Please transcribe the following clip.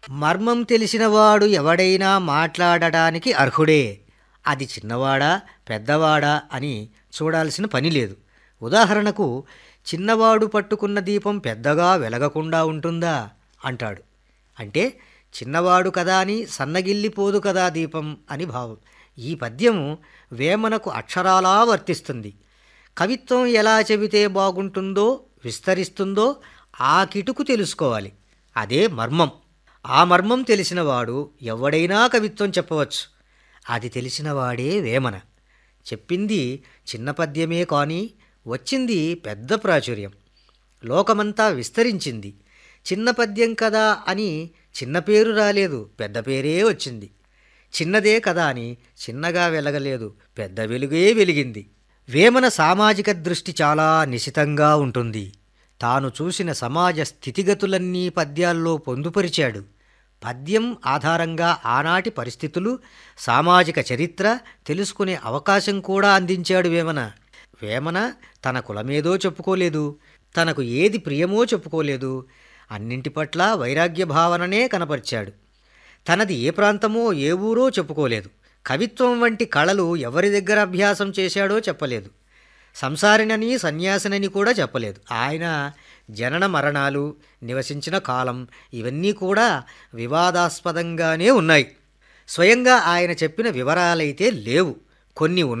మర్మం తెలిసినవాడు ఎవడైనా మాట్లాడడానికి అర్హుడే అది చిన్నవాడా పెద్దవాడా అని చూడాల్సిన పని లేదు ఉదాహరణకు చిన్నవాడు పట్టుకున్న దీపం పెద్దగా వెలగకుండా ఉంటుందా అంటాడు అంటే చిన్నవాడు కదా అని సన్నగిల్లిపోదు కదా దీపం అని భావం ఈ పద్యం వేమనకు అక్షరాలా వర్తిస్తుంది కవిత్వం ఎలా చెబితే బాగుంటుందో విస్తరిస్తుందో ఆ కిటుకు తెలుసుకోవాలి అదే మర్మం ఆ మర్మం తెలిసినవాడు ఎవడైనా కవిత్వం చెప్పవచ్చు అది తెలిసినవాడే వేమన చెప్పింది చిన్న పద్యమే కానీ వచ్చింది పెద్ద ప్రాచుర్యం లోకమంతా విస్తరించింది చిన్న పద్యం కదా అని చిన్న పేరు రాలేదు పెద్ద పేరే వచ్చింది చిన్నదే కదా అని చిన్నగా వెలగలేదు పెద్ద వెలుగే వెలిగింది వేమన సామాజిక దృష్టి చాలా నిశితంగా ఉంటుంది తాను చూసిన సమాజ స్థితిగతులన్నీ పద్యాల్లో పొందుపరిచాడు పద్యం ఆధారంగా ఆనాటి పరిస్థితులు సామాజిక చరిత్ర తెలుసుకునే అవకాశం కూడా అందించాడు వేమన వేమన తన కులమేదో చెప్పుకోలేదు తనకు ఏది ప్రియమో చెప్పుకోలేదు అన్నింటి పట్ల వైరాగ్య భావననే కనపరిచాడు తనది ఏ ప్రాంతమో ఏ ఊరో చెప్పుకోలేదు కవిత్వం వంటి కళలు ఎవరి దగ్గర అభ్యాసం చేశాడో చెప్పలేదు సంసారినని సన్యాసినని కూడా చెప్పలేదు ఆయన జనన మరణాలు నివసించిన కాలం ఇవన్నీ కూడా వివాదాస్పదంగానే ఉన్నాయి స్వయంగా ఆయన చెప్పిన వివరాలైతే లేవు కొన్ని ఉన్నాయి